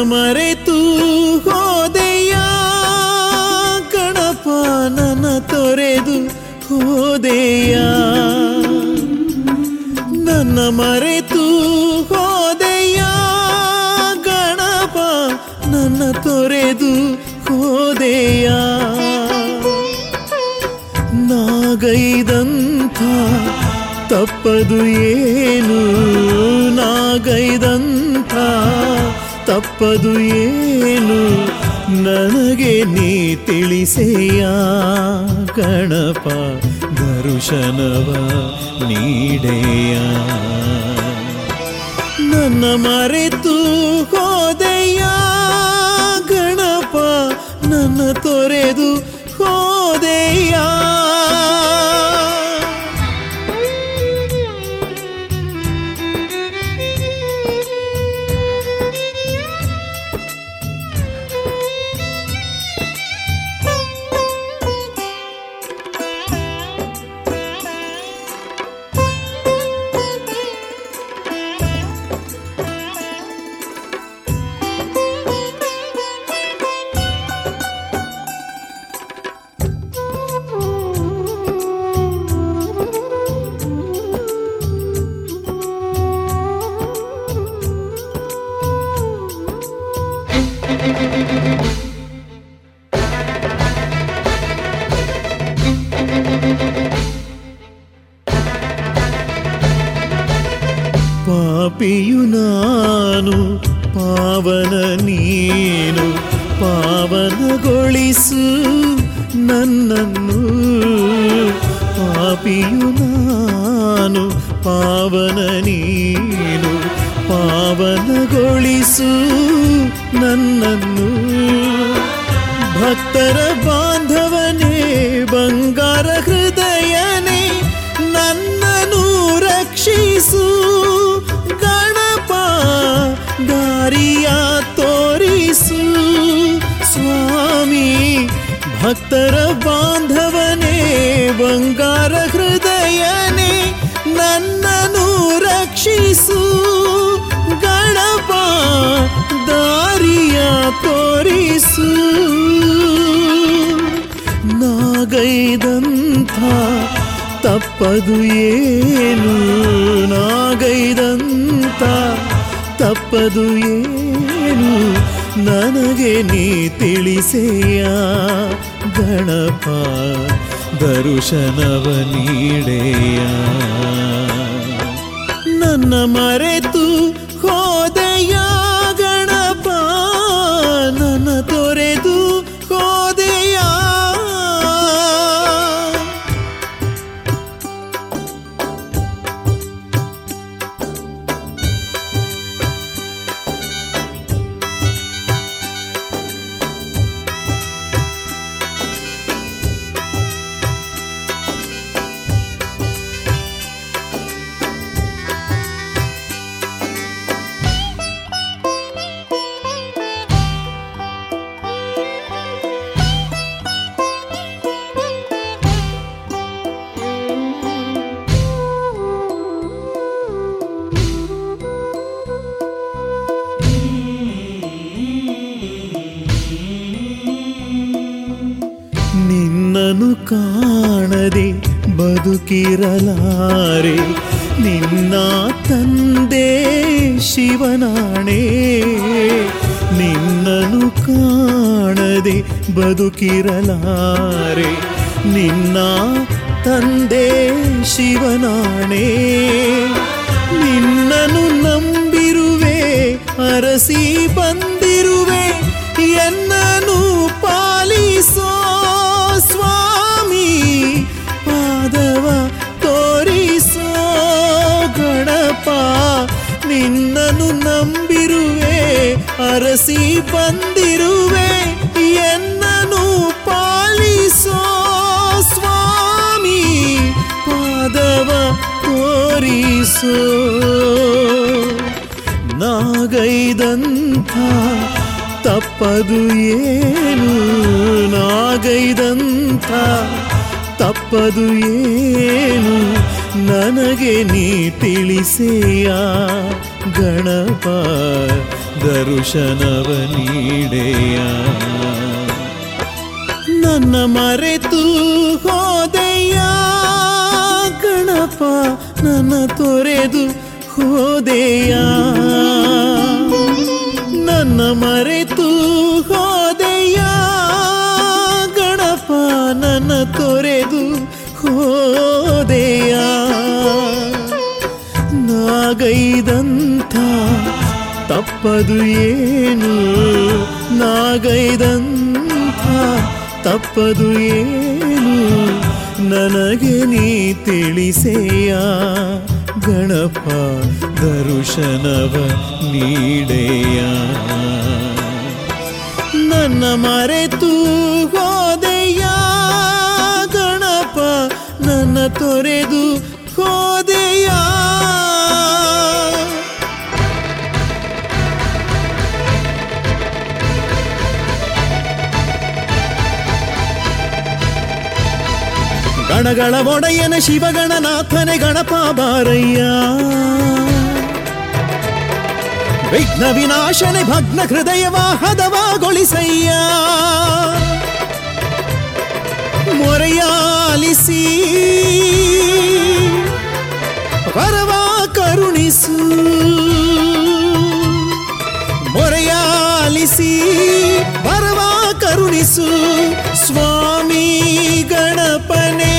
ಮರೆತು ಹೋದೆಯ ಗಣಪ ನನ್ನ ತೊರೆದು ಹೋದೆಯ ನನ್ನ ಮರೆತು ಹೋದೆಯ ಗಣಪ ನನ್ನ ತೊರೆದು ಹೋದೆಯ ನಾಗೈದಂಥ ತಪ್ಪದು ಏನು ನಾಗೈದಂಥ ತಪ್ಪದು ಏನು ನನಗೆ ನೀ ತಿಳಿಸೆಯ ಗಣಪ ದರುಶನವ ನೀಡೆಯ ನನ್ನ ಮರೆತು ಹೋದೆಯ ಗಣಪ ನನ್ನ ತೊರೆದು ಹೋದೆಯ ಪಾಪಿಯು ನಾನು ಪಾವನ ನೀನು ಪಾವನಗೊಳಿಸು ನನ್ನನ್ನು ಪಾಪಿಯು ನಾನು ಪಾವನ ನೀನು ಪಾವನಗೊಳಿಸು ನನ್ನನ್ನು ಭಕ್ತರ ಬಾಂಧವನೇ ಬಂಗಾರ ಹೃದಯನೇ ನನ್ನನ್ನು ರಕ್ಷಿಸು ಗಣಪ ದಾರಿಯ ತೋರಿಸು ಸ್ವಾಮಿ ಭಕ್ತರ ಬಾಂಧವನೇ ಬಂಗಾರ ಹೃದಯನೇ ನನ್ನನ್ನು ರಕ್ಷಿಸು ಗಣಪ ದಾರಿಯ ತೋರಿಸು ನಾಗೈದಂಥ ತಪ್ಪದು ಏನು ನಾಗೈದಂಥ ತಪ್ಪದು ಏನು ನನಗೆ ನೀ ತಿಳಿಸೆಯ ಗಣಪ ದರುಶನವ ನೀಡೆಯ ನನ್ನ ಮರೆತು ಹೋದೆಯ ಗಣಪ ನನ್ನ ತೊರೆದು ಹೋದೆಯ ನಿನ್ನನು ಕಾಣದೆ ಬದುಕಿರಲಾರೆ ನಿನ್ನ ತಂದೆ ಶಿವನಾಣೆ ನಿನ್ನನು ಕಾಣದೆ ಬದುಕಿರಲಾರೆ ನಿನ್ನ ತಂದೆ ಶಿವನಾಣೆ ನಿನ್ನನು ನಂಬಿರುವೆ ಅರಸಿ ಬಂದಿರುವೆ ಎನ್ನನು ಪಾಲಿಸೋ ಸ್ವಾಮಿ ಪಾದವ ತೋರಿಸೋ ಗಣಪ ನಿನ್ನನು ನಂಬಿರುವೆ ಅರಸಿ ಬಂದಿರುವೆ ಎನ್ನನು ಪಾಲಿಸೋ ಸ್ವಾಮಿ ಪಾದವ ತೋರಿಸೋ ನಾಗೈದಂಥ ತಪ್ಪದು ಏನು ನಾಗೈದಂಥ ತಪ್ಪದು ಏನು ನನಗೆ ನೀ ತಿಳಿಸೆಯ ಗಣಪ ದರುಶನವ ನೀಡೆಯ ನನ್ನ ಮರೆತು ಹೋದೆಯ ಗಣಪ ನನ್ನ ತೊರೆದು ಹೋದೆಯ ನನ್ನ ಮರೆತು ಹೋದೆಯ ಗಣಪ ನನ್ನ ತೊರೆದು ಹೋದೆಯ ನಾಗೈದಂಥ ತಪ್ಪದು ಏನು ನಾಗೈದಂಥ ತಪ್ಪದು ಏನು ನನಗೆ ನೀ ತಿಳಿಸೆಯ ಗಣಪ ದರುಶನವ ನೀಡೆಯ ನನ್ನ ಮರೆತು ಹೋದೆಯ ಗಣಪ ನನ್ನ ತೊರೆದು ಹೋದೆಯ ಗಣಗಳ ಒಡೆಯನ ಶಿವಗಣನಾಥನೆ ಗಣಪ ಬಾರಯ್ಯ ವಿಘ್ನ ವಿನಾಶನೆ ಭಗ್ನ ಹೃದಯವ ಹದವಾಗೊಳಿಸಯ್ಯ ಮೊರೆಯಾಲಿಸಿ ವರವ ಕರುಣಿಸು ಮೊರೆಯಾಲಿಸಿ ವರವ ಕರುಣಿಸು ಸ್ವಾಮಿ ಗಣಪನೇ